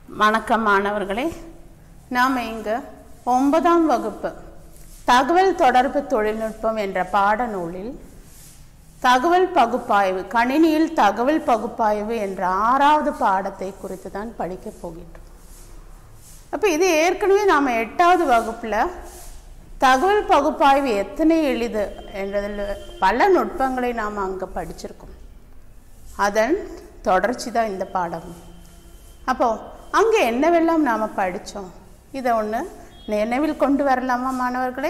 வணக்கம் மாணவர்களே நாம் இங்கு ஒன்பதாம் வகுப்பு தகவல் தொடர்பு தொழில்நுட்பம் என்ற பாடநூலில் தகவல் பகுப்பாய்வு கணினியில் தகவல் பகுப்பாய்வு என்ற ஆறாவது பாடத்தை குறித்து தான் படிக்கப் போகின்றோம் அப்போ இது ஏற்கனவே நாம் எட்டாவது வகுப்பில் தகவல் பகுப்பாய்வு எத்தனை எளிது என்றதில் பல நுட்பங்களை நாம் அங்கே படிச்சிருக்கோம் அதன் தொடர்ச்சி தான் இந்த பாடம் அப்போ அங்கே என்னவெல்லாம் நாம் படித்தோம் இதை ஒன்று நினைவில் கொண்டு வரலாமா மாணவர்களே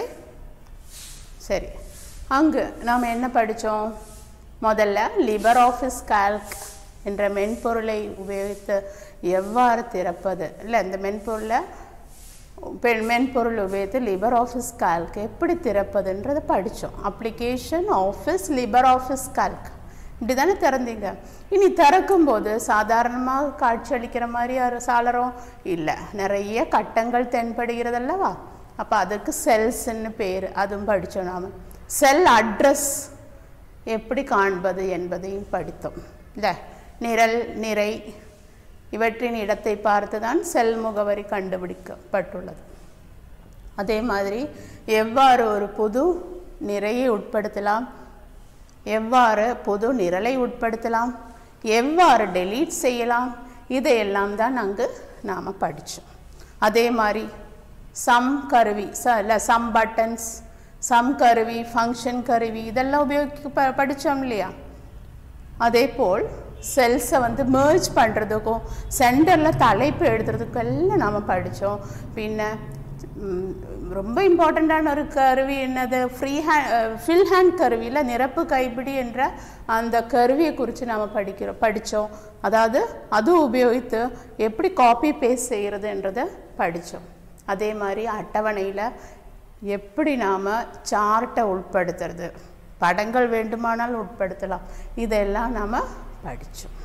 சரி அங்கு நாம் என்ன படித்தோம் முதல்ல லிபர் ஆஃபீஸ் கால்க் என்ற மென்பொருளை உபயோகித்து எவ்வாறு திறப்பது இல்லை இந்த மென்பொருளை பெண் மென்பொருள் உபயோகித்து லிபர் ஆஃபீஸ் கால்க் எப்படி திறப்பதுன்றதை படித்தோம் application office libre office calc இப்படி தானே திறந்தீங்க இனி திறக்கும்போது சாதாரணமாக காட்சி அளிக்கிற மாதிரி ஒரு சாளரம் இல்லை நிறைய கட்டங்கள் தென்படுகிறது அல்லவா அப்போ அதுக்கு செல்ஸ்ன்னு பேர் அதுவும் படித்தோம் நாம் செல் அட்ரஸ் எப்படி காண்பது என்பதையும் படித்தோம் இல்லை நிரல் நிறை இவற்றின் இடத்தை பார்த்து தான் செல் முகவரி கண்டுபிடிக்கப்பட்டுள்ளது அதே மாதிரி எவ்வாறு ஒரு புது நிறையை உட்படுத்தலாம் எவ்வாறு புது நிரலை உட்படுத்தலாம் எவ்வாறு டெலீட் செய்யலாம் இதையெல்லாம் தான் அங்கு நாம் படித்தோம் அதே மாதிரி சம் கருவி ச இல்லை சம் பட்டன்ஸ் சம் கருவி ஃபங்க்ஷன் கருவி இதெல்லாம் உபயோகிக்க ப படித்தோம் இல்லையா அதே போல் செல்ஸை வந்து மேர்ஜ் பண்ணுறதுக்கும் சென்டரில் தலைப்பு எழுதுறதுக்கும் எல்லாம் நாம் படித்தோம் பின்ன ம், ரொம்ப இம்பார்ட்டண்ட்டான ஒரு கருவி என்னது ஃப்ரீ ஹேண்ட் ஃபில் ஹேண்ட் கருவியில் நிரப்பு கைப்பிடி என்ற அந்த கருவியை குறித்து நாம் படிக்கிறோம் படித்தோம் அதாவது அது உபயோகித்து எப்படி காப்பி பேஸ்ட் செய்கிறதுன்றதை படித்தோம் அதே மாதிரி அட்டவணையில் எப்படி நாம் சார்ட்டை உட்படுத்துறது படங்கள் வேண்டுமானால் உட்படுத்தலாம் இதெல்லாம் நாம் படித்தோம்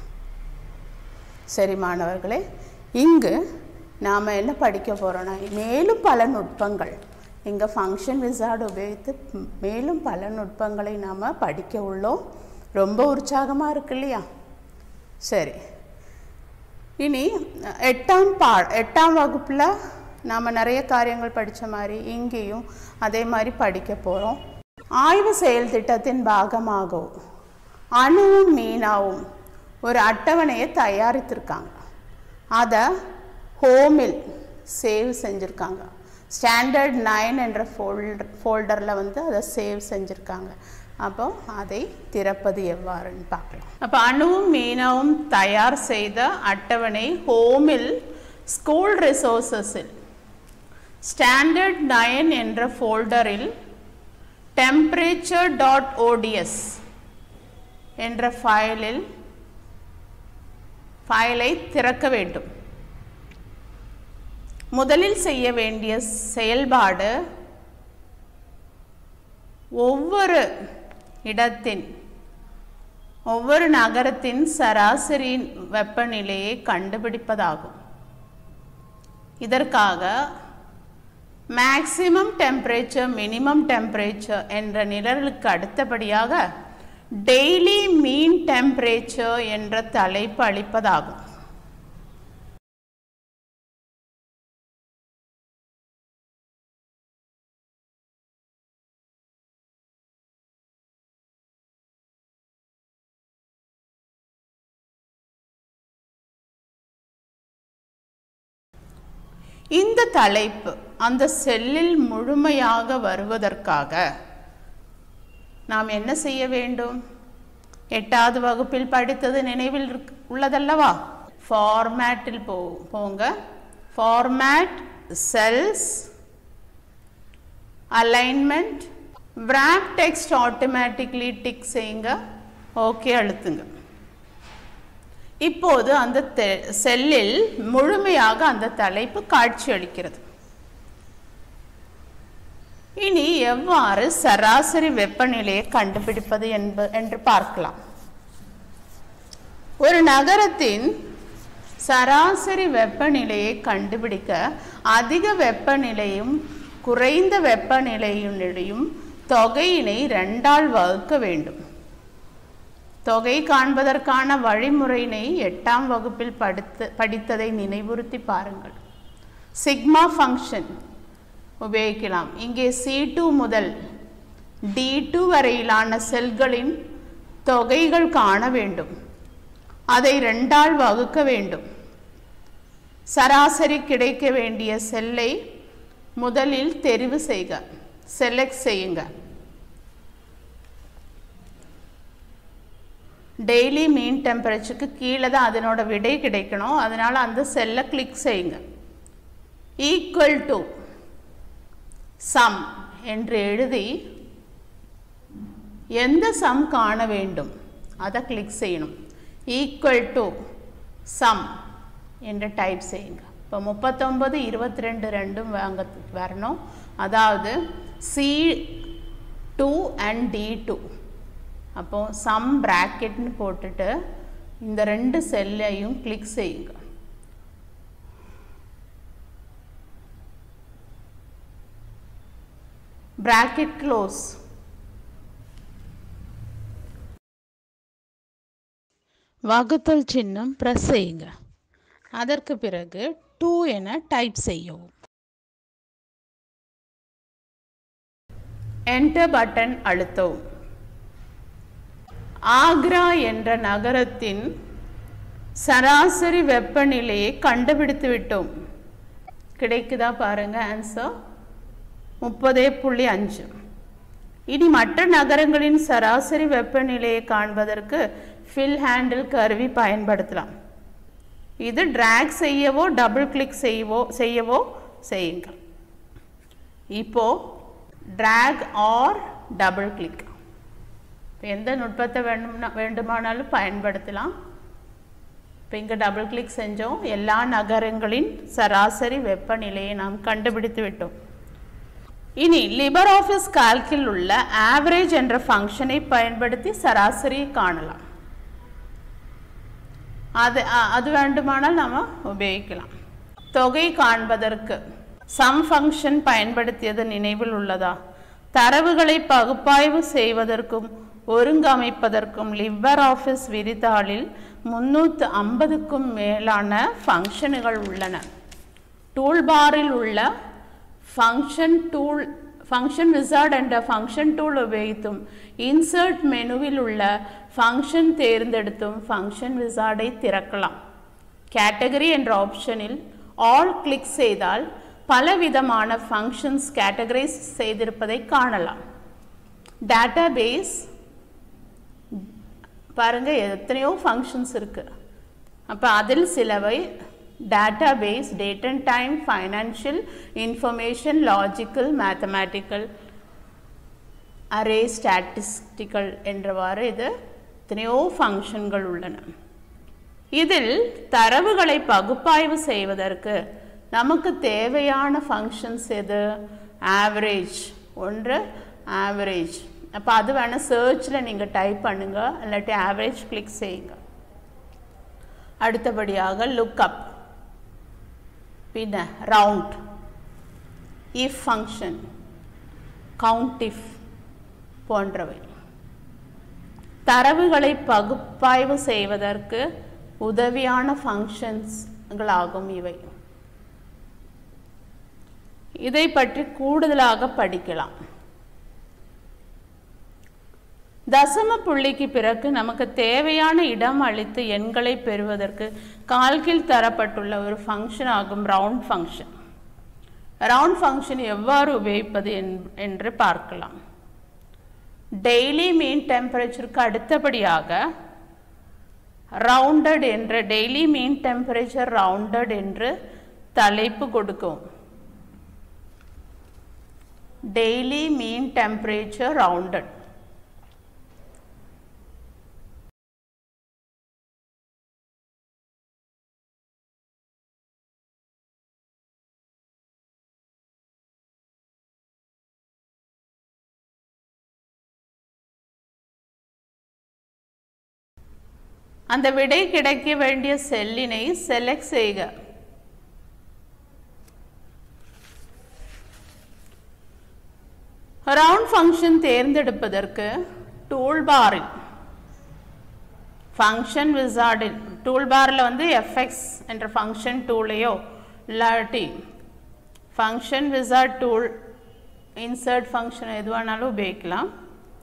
சரி மாணவர்களே இங்கு நாம் என்ன படிக்க போகிறோன்னா மேலும் பல நுட்பங்கள் இங்கே ஃபங்க்ஷன் விசார்டு உபயோகித்து ம், மேலும் பல நுட்பங்களை நாம் படிக்க உள்ளோம் ரொம்ப உற்சாகமாக இருக்கு இல்லையா சரி இனி எட்டாம் பா எட்டாம் வகுப்பில் நாம் நிறைய காரியங்கள் படித்த மாதிரி இங்கேயும் அதே மாதிரி படிக்க போகிறோம் ஆய்வு செயல் திட்டத்தின் பாகமாகவும் அணுவும் மீனாவும் ஒரு அட்டவணையை தயாரித்திருக்காங்க அதை ஹோமில் சேவ் செஞ்சுருக்காங்க ஸ்டாண்டர்ட் நைன் என்ற ஃபோல்டர் ஃபோல்டரில் வந்து அதை சேவ் செஞ்சுருக்காங்க அப்போ அதை திறப்பது எவ்வாறுன்னு பார்க்கலாம் அப்போ அணுவும் மீனாவும் தயார் செய்த அட்டவணை ஹோமில் ஸ்கூல் ரிசோர்ஸஸில் ஸ்டாண்டர்ட் நைன் என்ற ஃபோல்டரில் டெம்பரேச்சர் டாட் ஓடிஎஸ் என்ற ஃபைலில் ஃபைலை திறக்க வேண்டும் முதலில் செய்ய வேண்டிய செயல்பாடு ஒவ்வொரு இடத்தின் ஒவ்வொரு நகரத்தின் சராசரி வெப்பநிலையை கண்டுபிடிப்பதாகும் இதற்காக மேக்சிமம் டெம்பரேச்சர் மினிமம் டெம்பரேச்சர் என்ற நிரலுக்கு அடுத்தபடியாக டெய்லி மீன் டெம்பரேச்சர் என்ற தலைப்பு அளிப்பதாகும் இந்த தலைப்பு அந்த செல்லில் முழுமையாக வருவதற்காக நாம் என்ன செய்ய வேண்டும் எட்டாவது வகுப்பில் படித்தது நினைவில் இருக்- உள்ளதல்லவா ஃபார்மேட்டில் போ போங்க format cells alignment wrap text automatically tick செய்யுங்க ஓகே அழுத்துங்க இப்போது அந்த தெ- செல்லில் முழுமையாக அந்த தலைப்பு காட்சியளிக்கிறது இனி எவ்வாறு சராசரி வெப்பநிலையை கண்டுபிடிப்பது என்ப என்று பார்க்கலாம் ஒரு நகரத்தின் சராசரி வெப்பநிலையை கண்டுபிடிக்க அதிக வெப்பநிலையும் குறைந்த வெப்பநிலையினுடையும் தொகையினை ரெண்டால் வகுக்க வேண்டும் தொகை காண்பதற்கான வழிமுறையினை எட்டாம் வகுப்பில் படித்து படித்ததை நினைவுறுத்தி பாருங்கள் சிக்மா ஃபங்க்ஷன் உபயோகிக்கலாம் இங்கே சி டூ முதல் டி டூ வரையிலான செல்களின் தொகைகள் காண வேண்டும் அதை ரெண்டால் வகுக்க வேண்டும் சராசரி கிடைக்க வேண்டிய செல்லை முதலில் தெரிவு செய்க செலக்ட் செய்யுங்க டெய்லி மீன் டெம்பரேச்சருக்கு கீழே தான் அதனோட விடை கிடைக்கணும் அதனால் அந்த செல்லை கிளிக் செய்யுங்க ஈக்குவல் டு சம் என்று எழுதி எந்த சம் காண வேண்டும் அதை கிளிக் செய்யணும் ஈக்குவல் டு சம் என்று டைப் செய்யுங்க இப்போ முப்பத்தொம்பது இருபத்தி ரெண்டு ரெண்டும் வாங்க வரணும் அதாவது C two and D two அப்போ சம் ப்ராக்கெட்னு போட்டுட்டு இந்த ரெண்டு செல்லையும் கிளிக் செய்யுங்க bracket close வகுத்தல் சின்னம் பிரஸ் செய்யுங்க அதற்கு பிறகு டூ என டைப் செய்யவும் என்டர் பட்டன் அழுத்தவும் ஆக்ரா என்ற நகரத்தின் சராசரி வெப்பநிலையை கண்டுபிடித்து விட்டோம் கிடைக்குதா பாருங்க ஆன்சர் முப்பதே புள்ளி அஞ்சு இனி மற்ற நகரங்களின் சராசரி வெப்பநிலையை காண்பதற்கு ஃபில் ஹேண்டில் கருவி பயன்படுத்தலாம் இது ட்ராக் செய்யவோ டபுள் கிளிக் செய்யவோ செய்யவோ செய்யுங்கள் இப்போ ட்ராக் ஆர் டபுள் கிளிக் எந்த நுட்பத்தை வேண்டும்னா வேண்டுமானாலும் பயன்படுத்தலாம் இப்போ இங்கே டபுள் கிளிக் செஞ்சோம் எல்லா நகரங்களின் சராசரி வெப்பநிலையை நாம் கண்டுபிடித்து விட்டோம் இனி லிபர் ஆஃபீஸ் கால்கில் உள்ள ஆவரேஜ் என்ற ஃபங்க்ஷனை பயன்படுத்தி சராசரியை காணலாம் அது அது வேண்டுமானால் நாம் உபயோகிக்கலாம் தொகை காண்பதற்கு சம் ஃபங்க்ஷன் பயன்படுத்தியது நினைவில் உள்ளதா தரவுகளை பகுப்பாய்வு செய்வதற்கும் ஒருங்கமைப்பதற்கும் லிபர் ஆஃபீஸ் விரிதாளில் முன்னூற்று ஐம்பதுக்கும் மேலான ஃபங்க்ஷனுகள் உள்ளன டூல்பாரில் உள்ள ஃபங்க்ஷன் டூல் ஃபங்க்ஷன் விசார்ட் என்ற ஃபங்க்ஷன் டூல் உபயோகித்தும் இன்சர்ட் மெனுவில் உள்ள ஃபங்க்ஷன் தேர்ந்தெடுத்தும் ஃபங்க்ஷன் விசார்டை திறக்கலாம் கேட்டகரி என்ற ஆப்ஷனில் ஆல் கிளிக் செய்தால் பலவிதமான ஃபங்க்ஷன்ஸ் கேட்டகரைஸ் செய்திருப்பதை காணலாம் டேட்டா பேஸ் பாருங்கள் எத்தனையோ ஃபங்க்ஷன்ஸ் இருக்குது அப்போ அதில் சிலவை database date and time financial information logical mathematical array statistical என்றவாறு இது எத்தனையோ ஃபங்க்ஷன்கள் உள்ளன இதில் தரவுகளை பகுப்பாய்வு செய்வதற்கு நமக்கு தேவையான ஃபங்க்ஷன்ஸ் எது ஆவரேஜ் ஒன்று ஆவரேஜ் அப்போ அது வேணால் சர்ச்சில் நீங்கள் டைப் பண்ணுங்கள் இல்லாட்டி ஆவரேஜ் கிளிக் செய்யுங்க அடுத்தபடியாக லுக்அப் பின்ன round if function count if போன்றவை தரவுகளை பகுப்பாய்வு செய்வதற்கு உதவியான ஃபங்க்ஷன்ஸ்களாகும் இவை இதை பற்றி கூடுதலாக படிக்கலாம் தசம புள்ளிக்கு பிறகு நமக்கு தேவையான இடம் அளித்து எண்களை பெறுவதற்கு கால்கில் தரப்பட்டுள்ள ஒரு ஃபங்க்ஷன் ஆகும் ரவுண்ட் ஃபங்க்ஷன் ரவுண்ட் ஃபங்க்ஷன் எவ்வாறு உபயோகிப்பது என்று பார்க்கலாம் டெய்லி மீன் டெம்பரேச்சருக்கு அடுத்தபடியாக ரவுண்டட் என்ற டெய்லி மீன் டெம்பரேச்சர் ரவுண்டட் என்று தலைப்பு கொடுக்கும் டெய்லி மீன் டெம்பரேச்சர் ரவுண்டட் அந்த விடை கிடைக்க வேண்டிய செல்லினை செலக்ட் செய்க ரவுண்ட் ஃபங்க்ஷன் தேர்ந்தெடுப்பதற்கு டூல் பாரில் ஃபங்க்ஷன் விசார்டில் டூல் பாரில் வந்து எஃப்எக்ஸ் என்ற ஃபங்க்ஷன் டூலையோ இல்லாட்டி function wizard tool insert function எது வேணாலும் உபயோகிக்கலாம்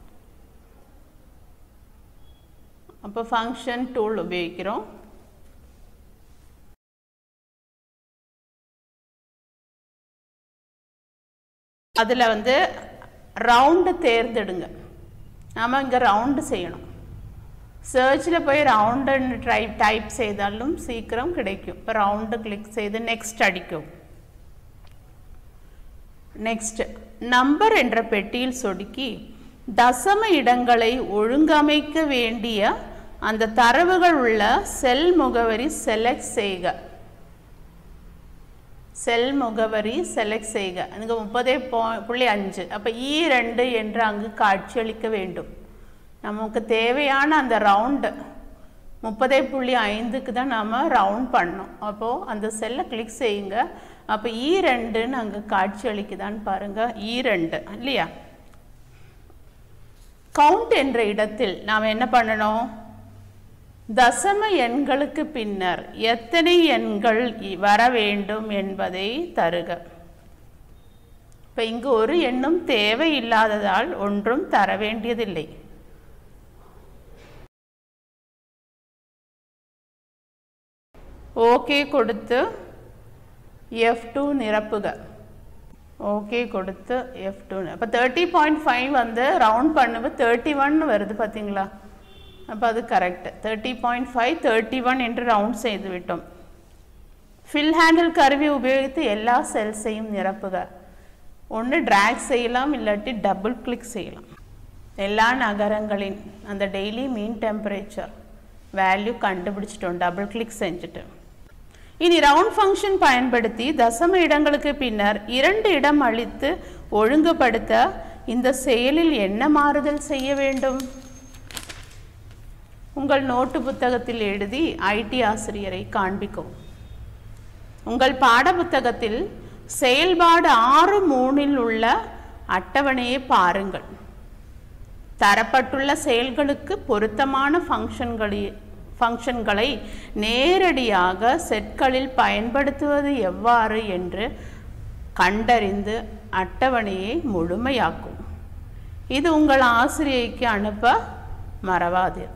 அப்போ ஃபங்க்ஷன் டூல் உபயோகிக்கிறோம் அதில் வந்து ரவுண்டு தேர்ந்தெடுங்க நாம் இங்கே ரவுண்டு செய்யணும் சர்ச்சில் போய் ரவுண்டுன்னு ட்ரை டைப் செய்தாலும் சீக்கிரம் கிடைக்கும் இப்போ ரவுண்டு கிளிக் செய்து நெக்ஸ்ட் அடிக்கும் நெக்ஸ்ட் நம்பர் என்ற பெட்டியில் சொடுக்கி தசம இடங்களை ஒழுங்கமைக்க வேண்டிய அந்த தரவுகள் உள்ள செல் முகவரி செலக்ட் செய்க செல் முகவரி செலக்ட் செய்க அங்கே முப்பதே போ புள்ளி அஞ்சு அப்போ இ ரெண்டு என்று அங்கு காட்சியளிக்க வேண்டும் நமக்கு தேவையான அந்த ரவுண்டு முப்பதே புள்ளி ஐந்துக்கு தான் நாம் ரவுண்ட் பண்ணோம் அப்போது அந்த செல்லை கிளிக் செய்யுங்க அப்போ இ ரெண்டுன்னு அங்கே காட்சி அளிக்குதான்னு பாருங்கள் இ ரெண்டு இல்லையா கவுண்ட் என்ற இடத்தில் நாம் என்ன பண்ணணும் தசம எண்களுக்கு பின்னர் எத்தனை எண்கள் வர வேண்டும் என்பதை தருக இப்போ இங்கு ஒரு எண்ணும் தேவையில்லாததால் ஒன்றும் தர வேண்டியதில்லை ஓகே கொடுத்து எஃப் டூ நிரப்புக ஓகே கொடுத்து எஃப் டூ அப்போ தேர்ட்டி பாயிண்ட் ஃபைவ் வந்து ரவுண்ட் பண்ணும்போது தேர்ட்டி ஒன் வருது பார்த்தீங்களா அப்போ அது correct thirty point five thirty one என்று ரவுண்ட் செய்து விட்டோம் ஃபில் ஹேண்டில் கருவி உபயோகித்து எல்லா செல்ஸையும் நிரப்புக ஒன்று ட்ராக் செய்யலாம் இல்லாட்டி டபுள் கிளிக் செய்யலாம் எல்லா நகரங்களின் அந்த டெய்லி மீன் டெம்பரேச்சர் வேல்யூ கண்டுபிடிச்சிட்டோம் டபுள் கிளிக் செஞ்சுட்டு இனி ரவுண்ட் ஃபங்க்ஷன் பயன்படுத்தி தசம இடங்களுக்கு பின்னர் இரண்டு இடம் அளித்து ஒழுங்குபடுத்த இந்த செயலில் என்ன மாறுதல் செய்ய வேண்டும் உங்கள் நோட்டு புத்தகத்தில் எழுதி ஐடி ஆசிரியரை காண்பிக்கவும் உங்கள் பாட புத்தகத்தில் செயல்பாடு ஆறு மூணில் உள்ள அட்டவணையை பாருங்கள் தரப்பட்டுள்ள செயல்களுக்கு பொருத்தமான ஃபங்க்ஷன்களை ஃபங்க்ஷன்களை நேரடியாக செட்களில் பயன்படுத்துவது எவ்வாறு என்று கண்டறிந்து அட்டவணையை முழுமையாக்கும் இது உங்கள் ஆசிரியைக்கு அனுப்ப மறவாதீர்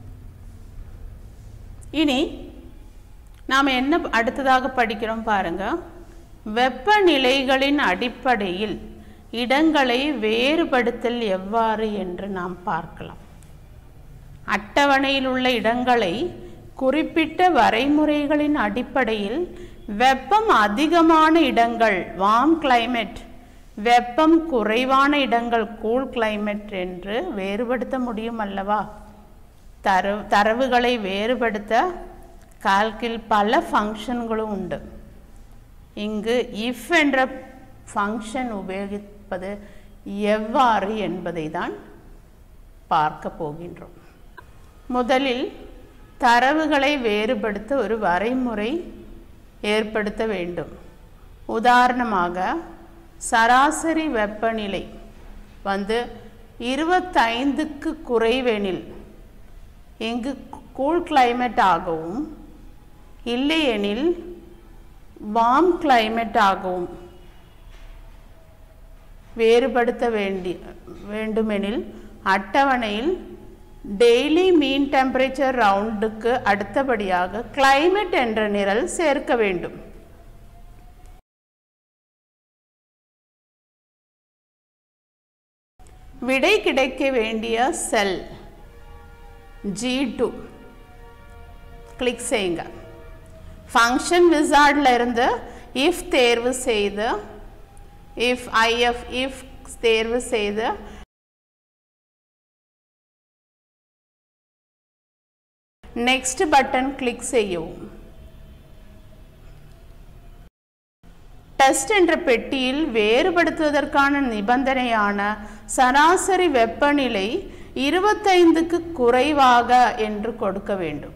இனி நாம் என்ன அடுத்ததாக படிக்கிறோம் பாருங்க வெப்பநிலைகளின் அடிப்படையில் இடங்களை வேறுபடுத்தல் எவ்வாறு என்று நாம் பார்க்கலாம் அட்டவணையில் உள்ள இடங்களை குறிப்பிட்ட வரைமுறைகளின் அடிப்படையில் வெப்பம் அதிகமான இடங்கள் வார்ம் கிளைமேட் வெப்பம் குறைவான இடங்கள் கூல் கிளைமேட் என்று வேறுபடுத்த முடியும் அல்லவா தரவு தரவுகளை வேறுபடுத்த கால்கில் பல ஃபங்க்ஷன்களும் உண்டு இங்கு இஃப் என்ற ஃபங்க்ஷன் உபயோகிப்பது எவ்வாறு என்பதை தான் பார்க்க போகின்றோம் முதலில் தரவுகளை வேறுபடுத்த ஒரு வரைமுறை ஏற்படுத்த வேண்டும் உதாரணமாக சராசரி வெப்பநிலை வந்து இருபத்தைந்துக்கு குறைவெனில் இங்கு கூல் கிளைமேட் ஆகவும் இல்லையெனில் வார்ம் கிளைமேட் ஆகவும் வேறுபடுத்த வேண்டி வேண்டுமெனில் அட்டவணையில் டெய்லி மீன் டெம்பரேச்சர் ரவுண்டுக்கு அடுத்தபடியாக கிளைமேட் என்ற நிரல் சேர்க்க வேண்டும் விடை கிடைக்க வேண்டிய செல் ஜி டூ கிளிக் செய்யுங்க ஃபங்க்ஷன் விசார்டில் இருந்து இஃப் தேர்வு செய்து இஃப் ஐஎஃப் இஃப் தேர்வு செய்து நெக்ஸ்ட் பட்டன் கிளிக் செய்யவும் டெஸ்ட் என்ற பெட்டியில் வேறுபடுத்துவதற்கான நிபந்தனையான சராசரி வெப்பநிலை இருபத்தைந்துக்கு குறைவாக என்று கொடுக்க வேண்டும்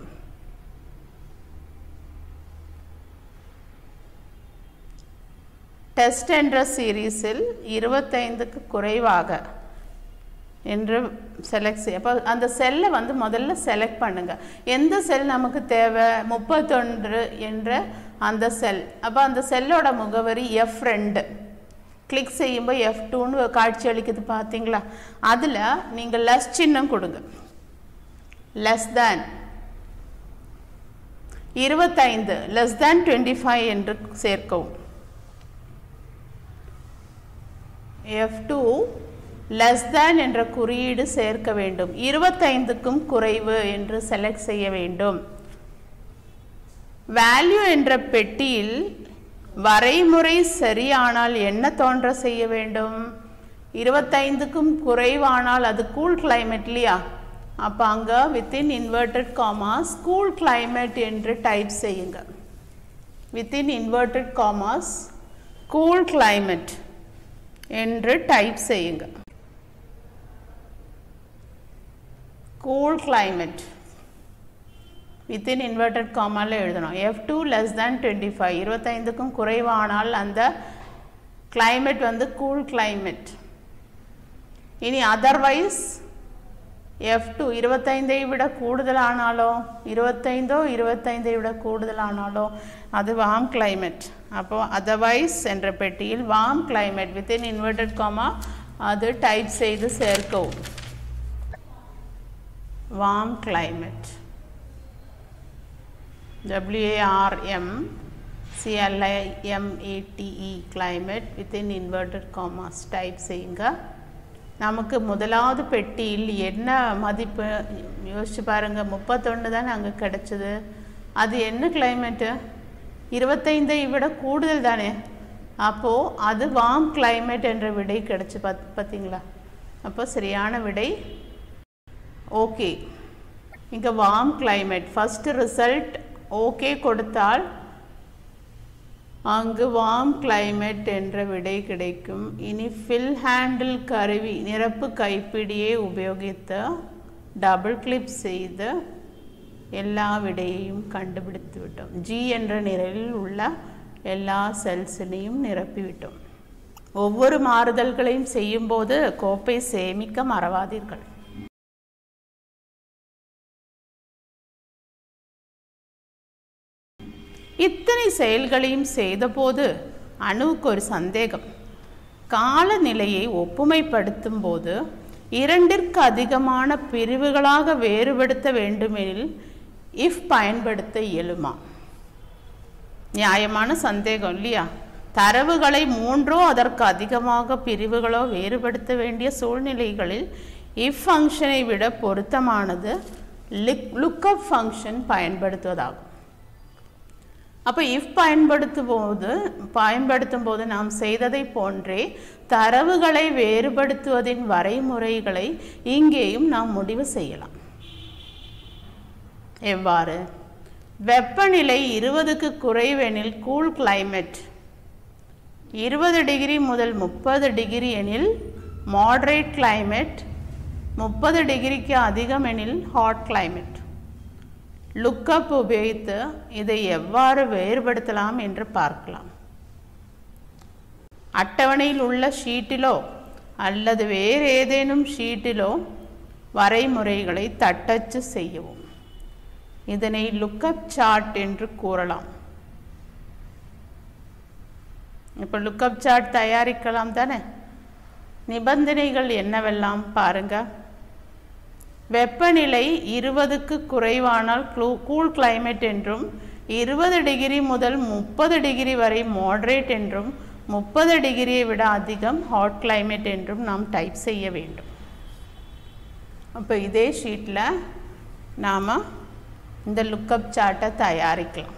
டெஸ்ட் என்ற சீரீஸில் இருபத்தைந்துக்கு குறைவாக என்று செலக்ட் செய்ய அப்போ அந்த செல்லை வந்து முதல்ல செலக்ட் பண்ணுங்க எந்த செல் நமக்கு தேவை முப்பத்தொன்று என்ற அந்த செல் அப்போ அந்த செல்லோட முகவரி எஃப் ரெண்டு கிளிக் செய்யும்போது எஃப் டூன்னு காட்சி அளிக்குது பார்த்தீங்களா அதில் நீங்கள் லெஸ் சின்னம் கொடுங்க லெஸ் தேன் இருபத்தைந்து லெஸ் தேன் டுவெண்ட்டி ஃபைவ் என்று சேர்க்கவும் எஃப் டூ லெஸ் தேன் என்ற குறியீடு சேர்க்க வேண்டும் இருபத்தைந்துக்கும் குறைவு என்று செலக்ட் செய்ய வேண்டும் வேல்யூ என்ற பெட்டியில் வரைமுறை சரியானால் என்ன தோன்ற செய்ய வேண்டும் இருபத்தைந்துக்கும் குறைவானால் அது கூல் கிளைமேட் இல்லையா அப்போ அங்கே within inverted commas cool climate என்று டைப் செய்யுங்க within inverted commas cool climate என்று டைப் செய்யுங்க கூல் கிளைமேட் வித்தின் இன்வெர்டட் காமால எழுதணும் F two less than twenty five இருபத்தைந்துக்கும் குறைவானால் அந்த கிளைமேட் வந்து கூல் கிளைமேட் இனி அதர்வைஸ் எஃப் டூ இருபத்தைந்தை விட கூடுதலானாலோ இருபத்தைந்தோ இருபத்தைந்தை விட கூடுதலானாலோ அது வார்ம் கிளைமேட் அப்போ அதர்வைஸ் என்ற பெட்டியில் warm climate within inverted comma அது டைப் செய்து சேர்க்கவும் warm climate WARM CLIMATE climate within inverted commas type செய்யுங்க நமக்கு முதலாவது பெட்டியில் என்ன மதிப்பு யோசிச்சு பாருங்க முப்பத்தொன்று தானே அங்கே கிடைச்சது அது என்ன கிளைமேட்டு இருபத்தைந்தை விட கூடுதல் தானே அப்போது அது வார்ம் கிளைமேட் என்ற விடை கிடைச்சு பத் பார்த்தீங்களா அப்போ சரியான விடை ஓகே இங்கே warm climate first result okay கொடுத்தால் அங்கு வார்ம் கிளைமேட் என்ற விடை கிடைக்கும் இனி ஃபில் ஹேண்டில் கருவி நிரப்பு கைப்பிடியை உபயோகித்து டபுள் கிளிப் செய்து எல்லா விடையையும் கண்டுபிடித்து விட்டோம் ஜி என்ற நிரலில் உள்ள எல்லா செல்ஸினையும் நிரப்பிவிட்டோம் ஒவ்வொரு மாறுதல்களையும் செய்யும்போது கோப்பை சேமிக்க மறவாதீர்கள் இத்தனை செயல்களையும் செய்தபோது அணுவுக்கு ஒரு சந்தேகம் காலநிலையை ஒப்புமைப்படுத்தும் போது இரண்டிற்கு அதிகமான பிரிவுகளாக வேறுபடுத்த வேண்டுமெனில் இஃப் பயன்படுத்த இயலுமா நியாயமான சந்தேகம் இல்லையா தரவுகளை மூன்றோ அதற்கு அதிகமாக பிரிவுகளோ வேறுபடுத்த வேண்டிய சூழ்நிலைகளில் இஃப் ஃபங்க்ஷனை விட பொருத்தமானது லிக் லுக்கப் ஃபங்க்ஷன் பயன்படுத்துவதாகும் அப்போ இஃப் பயன்படுத்தும் போது பயன்படுத்தும் போது நாம் செய்ததை போன்றே தரவுகளை வேறுபடுத்துவதின் வரைமுறைகளை இங்கேயும் நாம் முடிவு செய்யலாம் எவ்வாறு வெப்பநிலை இருபதுக்கு குறைவெனில் கூல் கிளைமேட் இருபது டிகிரி முதல் முப்பது டிகிரி எனில் மாடரேட் கிளைமேட் முப்பது டிகிரிக்கு அதிகம் எனில் ஹாட் கிளைமேட் லுக்கப் உபயோகித்து இதை எவ்வாறு வேறுபடுத்தலாம் என்று பார்க்கலாம் அட்டவணையில் உள்ள ஷீட்டிலோ அல்லது வேறு ஏதேனும் ஷீட்டிலோ வரைமுறைகளை தட்டச்சு செய்யவும் இதனை லுக்கப் சார்ட் என்று கூறலாம் இப்போ லுக்கப் சார்ட் தயாரிக்கலாம் தானே நிபந்தனைகள் என்னவெல்லாம் பாருங்க வெப்பநிலை இருபதுக்கு குறைவானால் க்ளூ கூல் கிளைமேட் என்றும் இருபது டிகிரி முதல் முப்பது டிகிரி வரை மாடரேட் என்றும் முப்பது டிகிரியை விட அதிகம் ஹாட் கிளைமேட் என்றும் நாம் டைப் செய்ய வேண்டும் அப்போ இதே ஷீட்டில் நாம் இந்த லுக்கப் சார்ட்டை தயாரிக்கலாம்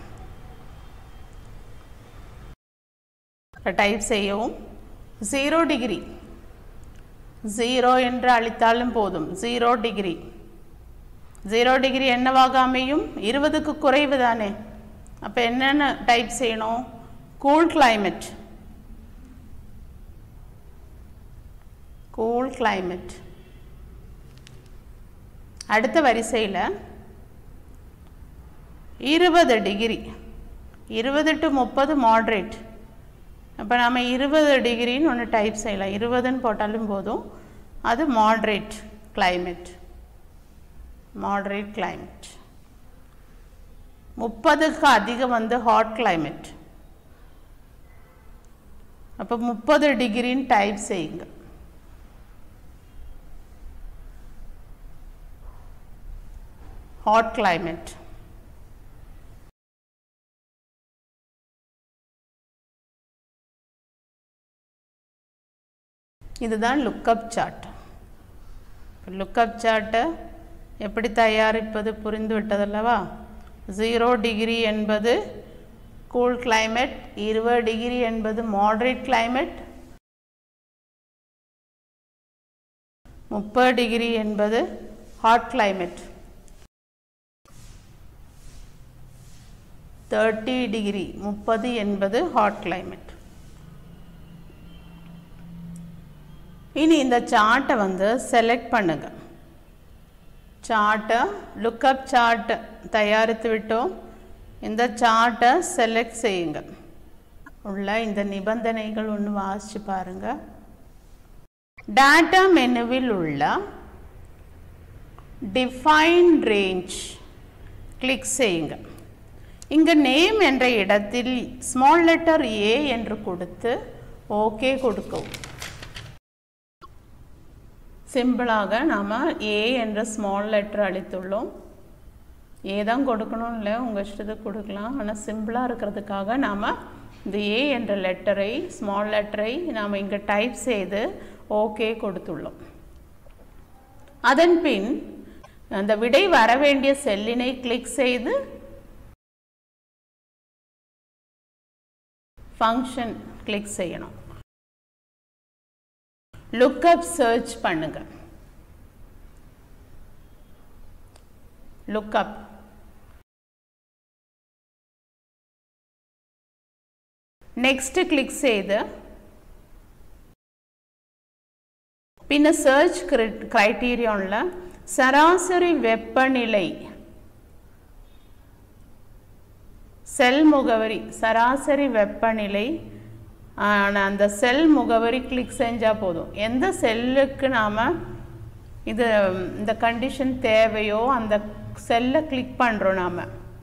டைப் செய்யவும் ஜீரோ டிகிரி ஜீரோ என்று அளித்தாலும் போதும் ஜீரோ டிகிரி ஜீரோ டிகிரி என்னவாக அமையும் இருபதுக்கு குறைவு தானே அப்போ என்னென்ன டைப் செய்யணும் கூல் கிளைமேட் கூல் கிளைமேட் அடுத்த வரிசையில் இருபது டிகிரி இருபது டு முப்பது மாட்ரேட் அப்போ நம்ம இருபது டிகிரின்னு ஒன்று டைப் செய்யலாம் இருபதுன்னு போட்டாலும் போதும் அது மாட்ரேட் climate மாட்ரேட் climate முப்பதுக்கு அதிகம் வந்து ஹாட் climate அப்போ முப்பது டிகிரின்னு டைப் செய்யுங்க ஹாட் climate இதுதான் லுக்கப் சார்ட் லுக்கப் சார்ட்டை எப்படி தயாரிப்பது புரிந்து விட்டதல்லவா ஜீரோ டிகிரி என்பது கூல் climate இருபது டிகிரி என்பது மாட்ரேட் climate முப்பது டிகிரி என்பது ஹாட் climate தேர்ட்டி டிகிரி முப்பது என்பது ஹாட் climate இனி இந்த சார்ட்டை வந்து செலக்ட் பண்ணுங்க சார்ட்டை லுக்கப் சார்ட் தயாரித்து விட்டோம் இந்த சார்ட்டை செலக்ட் செய்யுங்க உள்ள இந்த நிபந்தனைகள் ஒன்று வாசிச்சு பாருங்க டேட்டா மெனுவில் உள்ள டிஃபைன் ரேஞ்ச் கிளிக் செய்யுங்க இங்கு நேம் என்ற இடத்தில் ஸ்மால் லெட்டர் ஏ என்று கொடுத்து ஓகே கொடுக்கவும் சிம்பிளாக நாம் ஏ என்ற ஸ்மால் லெட்டர் அளித்துள்ளோம் ஏ தான் கொடுக்கணும் இல்லை உங்கள் இஷ்டத்துக்கு கொடுக்கலாம் ஆனால் சிம்பிளாக இருக்கிறதுக்காக நாம் இந்த ஏ என்ற லெட்டரை ஸ்மால் லெட்டரை நாம் இங்கே டைப் செய்து ஓகே கொடுத்துள்ளோம் அதன் பின் அந்த விடை வர வேண்டிய செல்லினை கிளிக் செய்து ஃபங்க்ஷன் கிளிக் செய்யணும் லுக்கப் சர்ச் பண்ணுங்க லுக்கப் நெக்ஸ்ட் கிளிக் செய்து பின்ன சர்ச் கிரைட்டீரியானில் சராசரி வெப்பநிலை செல் முகவரி சராசரி வெப்பநிலை ஆன அந்த செல் முகவரி கிளிக் செஞ்சால் போதும் எந்த செல்லுக்கு நாம் இது இந்த கண்டிஷன் தேவையோ அந்த செல்லை கிளிக் பண்ணுறோம் நாம்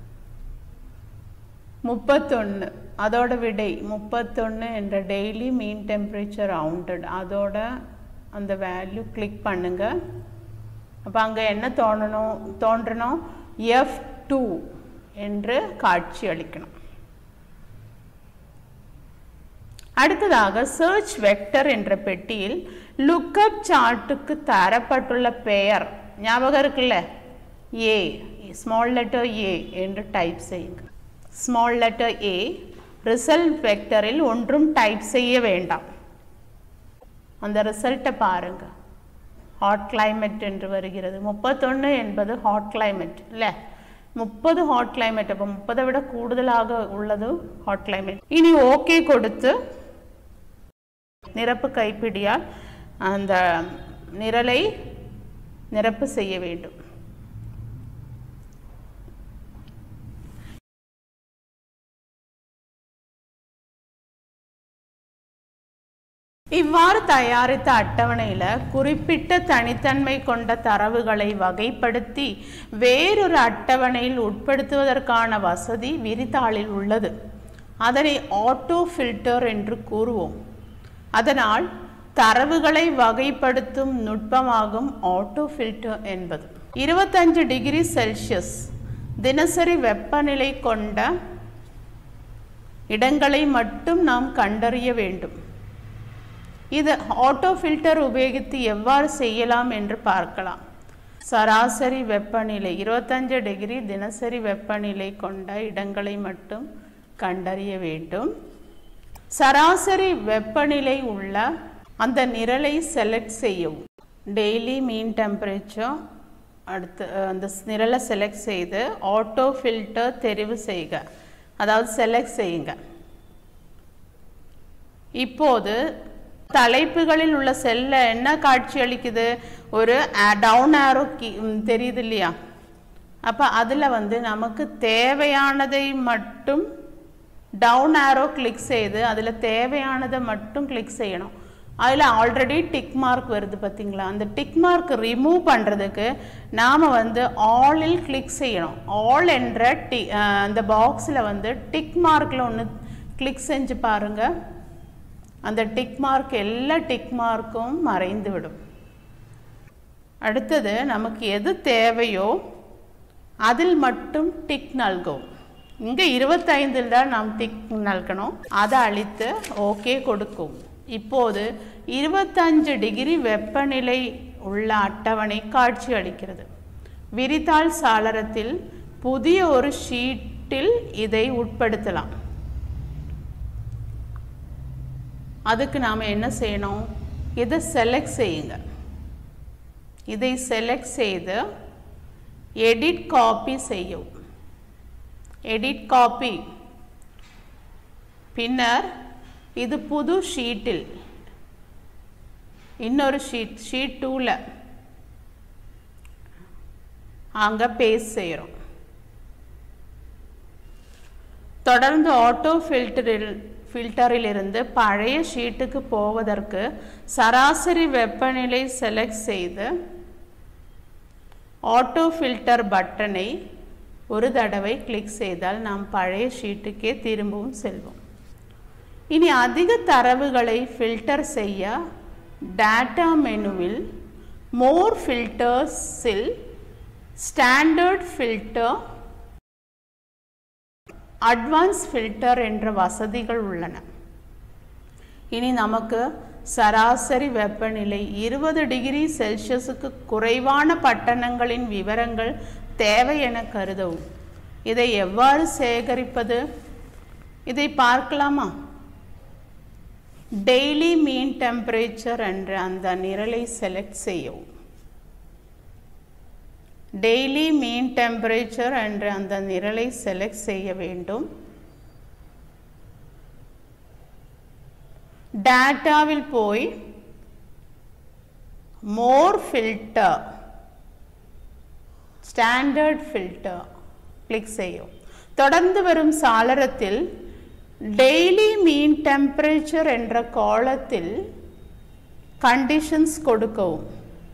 முப்பத்தொன்று அதோட விடை முப்பத்தொன்று என்ற டெய்லி மீன் டெம்பரேச்சர் அவுண்டட் அதோட அந்த வேல்யூ கிளிக் பண்ணுங்க அப்போ அங்கே என்ன தோணணும் தோன்றணும் எஃப் டூ என்று காட்சி அளிக்கணும் அடுத்ததாக சர்ச் வெக்டர் என்ற பெட்டியில் லுக்கப் சார்ட்டுக்கு தரப்பட்டுள்ள பெயர் ஞாபகம் இருக்குல்ல ஏ ஸ்மால் லெட்டர் ஏ என்று டைப் செய்யுங்க ஸ்மால் லெட்டர் ஏ ரிசல்ட் வெக்டரில் ஒன்றும் டைப் செய்ய வேண்டாம் அந்த ரிசல்ட்டை பாருங்க ஹாட் climate என்று வருகிறது முப்பத்தொன்று என்பது ஹாட் climate இல்லை முப்பது ஹாட் climate அப்போ முப்பதை விட கூடுதலாக உள்ளது ஹாட் climate இனி ஓகே கொடுத்து நிரப்பு கைப்பிடியால் அந்த நிரலை நிரப்பு செய்ய வேண்டும் இவ்வாறு தயாரித்த அட்டவணையில் குறிப்பிட்ட தனித்தன்மை கொண்ட தரவுகளை வகைப்படுத்தி வேறொரு அட்டவணையில் உட்படுத்துவதற்கான வசதி விரிதாளில் உள்ளது அதனை ஆட்டோ ஃபில்டர் என்று கூறுவோம் அதனால் தரவுகளை வகைப்படுத்தும் நுட்பமாகும் ஆட்டோ ஃபில்டர் என்பது இருபத்தஞ்சு டிகிரி செல்சியஸ் தினசரி வெப்பநிலை கொண்ட இடங்களை மட்டும் நாம் கண்டறிய வேண்டும் இது ஆட்டோ ஃபில்டர் உபயோகித்து எவ்வாறு செய்யலாம் என்று பார்க்கலாம் சராசரி வெப்பநிலை இருபத்தஞ்சு டிகிரி தினசரி வெப்பநிலை கொண்ட இடங்களை மட்டும் கண்டறிய வேண்டும் சராசரி வெப்பநிலை உள்ள அந்த நிரலை செலக்ட் செய்யவும் டெய்லி மீன் டெம்பரேச்சர் அடுத்து அந்த நிரலை செலக்ட் செய்து ஆட்டோ ஃபில்டர் தெரிவு செய்க அதாவது செலக்ட் செய்யுங்க இப்போது தலைப்புகளில் உள்ள செல்ல என்ன காட்சி அளிக்குது ஒரு டவுன் ஆரோ கீ தெரியுது இல்லையா அப்போ அதில் வந்து நமக்கு தேவையானதை மட்டும் டவுன் ஆரோ கிளிக் செய்து அதில் தேவையானதை மட்டும் கிளிக் செய்யணும் அதில் ஆல்ரெடி டிக் மார்க் வருது பார்த்தீங்களா அந்த டிக் மார்க் ரிமூவ் பண்ணுறதுக்கு நாம் வந்து ஆலில் கிளிக் செய்யணும் ஆல் என்ற டி அந்த பாக்ஸில் வந்து டிக் மார்க்கில் ஒன்று கிளிக் செஞ்சு பாருங்கள் அந்த டிக் மார்க் எல்லா டிக் மார்க்கும் மறைந்து விடும் அடுத்தது நமக்கு எது தேவையோ அதில் மட்டும் டிக் நல்கவும் இங்கே இருபத்தைந்தில் தான் நாம் டிக் நல்கணும் அதை அழித்து ஓகே கொடுக்கும் இப்போது இருபத்தஞ்சு டிகிரி வெப்பநிலை உள்ள அட்டவணை காட்சி அளிக்கிறது விரிதாள் சாளரத்தில் புதிய ஒரு ஷீட்டில் இதை உட்படுத்தலாம் அதுக்கு நாம் என்ன செய்யணும் இதை செலக்ட் செய்யுங்க இதை செலக்ட் செய்து எடிட் காப்பி செய்யவும் எடிட் காப்பி பின்னர் இது புது ஷீட்டில் இன்னொரு ஷீட் ஷீட் டூவில் அங்கே பேஸ்ட் செய்கிறோம் தொடர்ந்து ஆட்டோ ஃபில்டரில் ஃபில்டரிலிருந்து பழைய ஷீட்டுக்கு போவதற்கு சராசரி வெப்பநிலை செலக்ட் செய்து ஆட்டோ ஃபில்டர் பட்டனை ஒரு தடவை கிளிக் செய்தால் நாம் பழைய ஷீட்டுக்கே திரும்பவும் செல்வோம் இனி அதிக தரவுகளை ஃபில்டர் செய்ய டேட்டா மெனுவில் மோர் ஃபில்டர்ஸில் ஸ்டாண்டர்ட் ஃபில்டர் அட்வான்ஸ் ஃபில்டர் என்ற வசதிகள் உள்ளன இனி நமக்கு சராசரி வெப்பநிலை இருபது டிகிரி செல்சியஸுக்கு குறைவான பட்டணங்களின் விவரங்கள் தேவை என கருதவும் இதை எவ்வாறு சேகரிப்பது இதை பார்க்கலாமா டெய்லி மீன் டெம்பரேச்சர் என்ற அந்த நிரலை செலக்ட் செய்யவும் டெய்லி மீன் டெம்பரேச்சர் என்ற அந்த நிரலை செலக்ட் செய்ய வேண்டும் டேட்டாவில் போய் more filter standard filter click செய்யும் தொடர்ந்து வரும் சாளரத்தில் டெய்லி மீன் டெம்பரேச்சர் என்ற காலத்தில் கண்டிஷன்ஸ் கொடுக்கவும்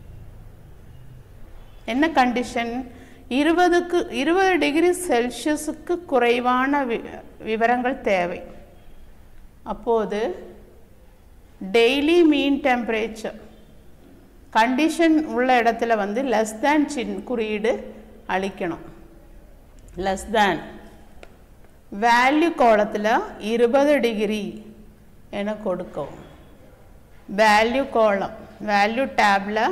என்ன கண்டிஷன் இருபதுக்கு இருபது டிகிரி செல்சியஸுக்கு குறைவான வி விவரங்கள் தேவை அப்போது டெய்லி மீன் டெம்பரேச்சர் கண்டிஷன் உள்ள இடத்துல வந்து லெஸ் தேன் சின் குறியீடு அளிக்கணும் லெஸ் தேன் வேல்யூ கோலத்தில் இருபது டிகிரி என கொடுக்கவும் வேல்யூ கோலம் வேல்யூ டேபில்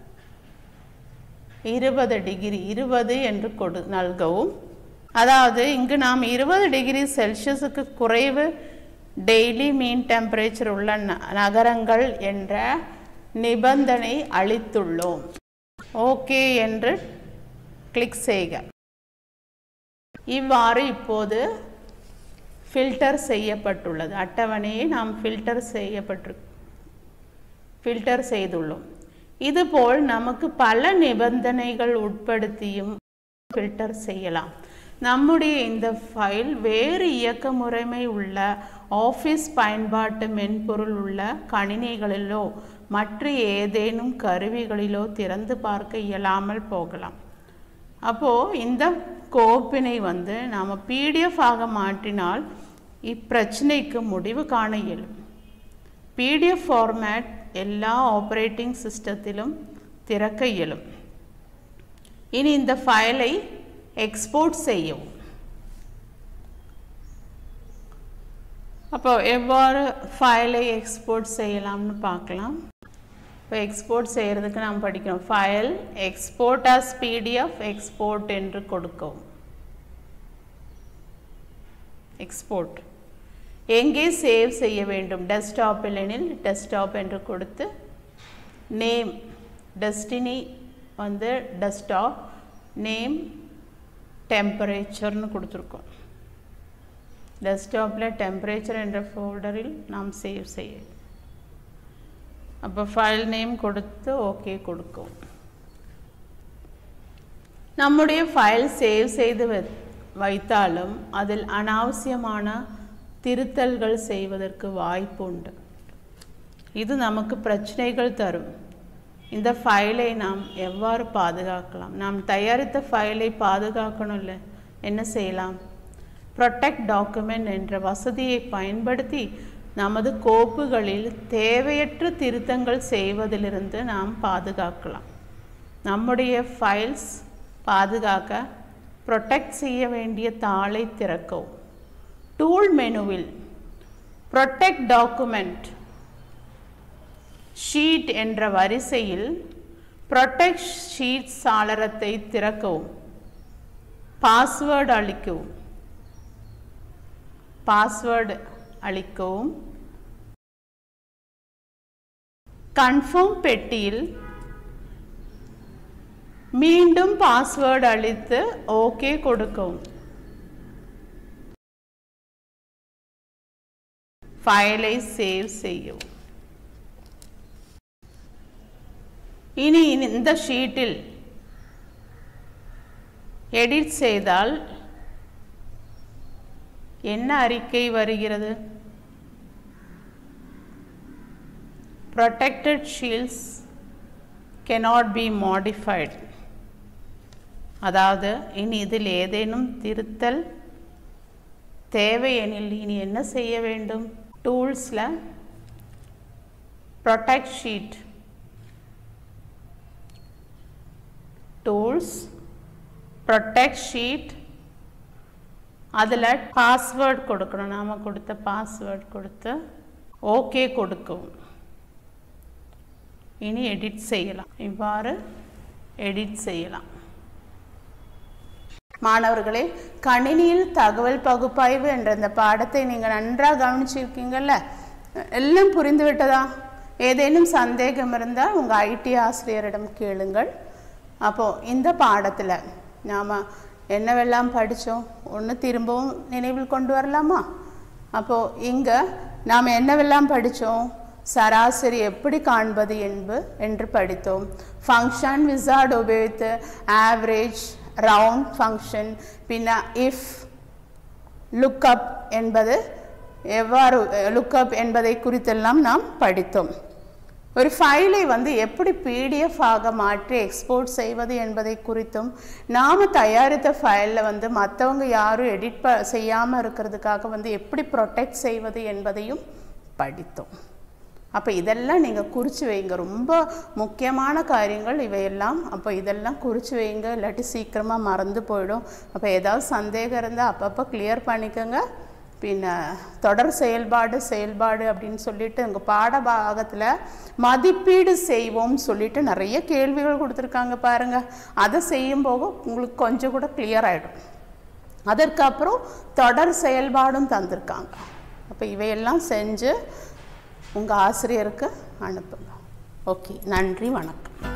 இருபது டிகிரி இருபது என்று கொடு நல்கவும் அதாவது இங்கு நாம் இருபது டிகிரி செல்சியஸுக்கு குறைவு டெய்லி மீன் டெம்பரேச்சர் உள்ள நகரங்கள் என்ற நிபந்தனை அளித்துள்ளோம் ஓகே என்று கிளிக் செய்க இவ்வாறு இப்போது ஃபில்டர் செய்யப்பட்டுள்ளது அட்டவணையை நாம் ஃபில்டர் செய்யப்பட்டு ஃபில்டர் செய்துள்ளோம் இதுபோல் நமக்கு பல நிபந்தனைகள் உட்படுத்தியும் ஃபில்டர் செய்யலாம் நம்முடைய இந்த ஃபைல் வேறு இயக்க முறைமை உள்ள ஆஃபீஸ் பயன்பாட்டு மென்பொருள் உள்ள கணினிகளிலோ மற்ற ஏதேனும் கருவிகளிலோ திறந்து பார்க்க இயலாமல் போகலாம் அப்போது இந்த கோப்பினை வந்து நாம் பிடிஎஃப் ஆக மாற்றினால் இப்பிரச்சனைக்கு முடிவு காண இயலும் பிடிஎஃப் ஃபார்மேட் எல்லா ஆப்ரேட்டிங் சிஸ்டத்திலும் திறக்க இயலும் இனி இந்த ஃபைலை எக்ஸ்போர்ட் செய்யவும் அப்போ எவ்வாறு ஃபைலை எக்ஸ்போர்ட் செய்யலாம்னு பார்க்கலாம் இப்போ எக்ஸ்போர்ட் செய்கிறதுக்கு நாம் படிக்கணும் file export as PDF export என்று கொடுக்கவும் எக்ஸ்போர்ட் எங்கே சேவ் செய்ய வேண்டும் டெஸ்க்டாப் இல்லைனில் டெஸ்க்டாப் என்று கொடுத்து நேம் டெஸ்டினி வந்து டெஸ்க்டாப் நேம் டெம்பரேச்சர்னு கொடுத்துருக்கோம் டெஸ்க்டாப்பில் டெம்பரேச்சர் என்ற ஃபோல்டரில் நாம் சேவ் செய்ய அப்போ ஃபைல் நேம் கொடுத்து ஓகே கொடுக்கும் நம்முடைய ஃபைல் சேவ் செய்து வைத்தாலும் அதில் அனாவசியமான திருத்தல்கள் செய்வதற்கு வாய்ப்பு உண்டு இது நமக்கு பிரச்சனைகள் தரும் இந்த ஃபைலை நாம் எவ்வாறு பாதுகாக்கலாம் நாம் தயாரித்த ஃபைலை பாதுகாக்கணும்ல என்ன செய்யலாம் ப்ரொடெக்ட் டாக்குமெண்ட் என்ற வசதியை பயன்படுத்தி நமது கோப்புகளில் தேவையற்ற திருத்தங்கள் செய்வதிலிருந்து நாம் பாதுகாக்கலாம் நம்முடைய ஃபைல்ஸ் பாதுகாக்க ப்ரொடெக்ட் செய்ய வேண்டிய தாளை திறக்கவும் டூல் மெனுவில் ப்ரொடெக்ட் டாக்குமெண்ட் ஷீட் என்ற வரிசையில் ப்ரொடெக்ட் ஷீட் சாளரத்தை திறக்கவும் பாஸ்வேர்டு அளிக்கவும் பாஸ்வேர்டு அளிக்கவும் கன்ஃபார்ம் பெட்டியில் மீண்டும் பாஸ்வேர்டு அளித்து ஓகே கொடுக்கவும் ஃபைலை சேவ் செய்யவும் இனி இந்த ஷீட்டில் எடிட் செய்தால் என்ன அறிக்கை வருகிறது protected shields cannot be modified அதாவது இனி இதில் ஏதேனும் திருத்தல் தேவையெனில் இனி என்ன செய்ய வேண்டும் டூல்ஸில் protect sheet tools protect sheet அதில் பாஸ்வேர்ட் கொடுக்கணும் நாம் கொடுத்த பாஸ்வேர்ட் கொடுத்து ஓகே கொடுக்கவும் இனி எடிட் செய்யலாம் இவ்வாறு எடிட் செய்யலாம் மாணவர்களே கணினியில் தகவல் பகுப்பாய்வு என்ற இந்த பாடத்தை நீங்கள் நன்றாக கவனிச்சிருக்கீங்கல்ல எல்லாம் புரிந்து விட்டதா ஏதேனும் சந்தேகம் இருந்தால் உங்கள் ஐடி ஆசிரியரிடம் கேளுங்கள் அப்போது இந்த பாடத்தில் நாம் என்னவெல்லாம் படித்தோம் ஒன்று திரும்பவும் நினைவில் கொண்டு வரலாமா அப்போது இங்கே நாம் என்னவெல்லாம் படித்தோம் சராசரி எப்படி காண்பது என்பு என்று படித்தோம் ஃபங்க்ஷன் விசார்ட் உபயோகித்து ஆவரேஜ் ரவுண்ட் ஃபங்க்ஷன் பின்ன இஃப் லுக்கப் என்பது எவ்வாறு லுக்கப் என்பதை குறித்தெல்லாம் நாம் படித்தோம் ஒரு ஃபைலை வந்து எப்படி பிடிஎஃப் ஆக மாற்றி எக்ஸ்போர்ட் செய்வது என்பதை குறித்தும் நாம் தயாரித்த ஃபைலில் வந்து மற்றவங்க யாரும் எடிட் ப செய்யாமல் இருக்கிறதுக்காக வந்து எப்படி ப்ரொடெக்ட் செய்வது என்பதையும் படித்தோம் அப்போ இதெல்லாம் நீங்கள் குறித்து வைங்க ரொம்ப முக்கியமான காரியங்கள் இவையெல்லாம் அப்போ இதெல்லாம் குறித்து வைங்க இல்லாட்டி சீக்கிரமாக மறந்து போயிடும் அப்போ ஏதாவது சந்தேகம் இருந்தால் அப்பப்போ கிளியர் பண்ணிக்கோங்க பின்ன தொடர் செயல்பாடு செயல்பாடு அப்படின்னு சொல்லிட்டு உங்கள் பாட பாகத்தில் மதிப்பீடு செய்வோம்னு சொல்லிட்டு நிறைய கேள்விகள் கொடுத்துருக்காங்க பாருங்கள் அதை செய்யும் போது உங்களுக்கு கொஞ்சம் கூட கிளியர் ஆகிடும் அதற்கப்புறம் தொடர் செயல்பாடும் தந்திருக்காங்க அப்போ இவையெல்லாம் செஞ்சு உங்கள் ஆசிரியருக்கு அனுப்புங்க ஓகே நன்றி வணக்கம்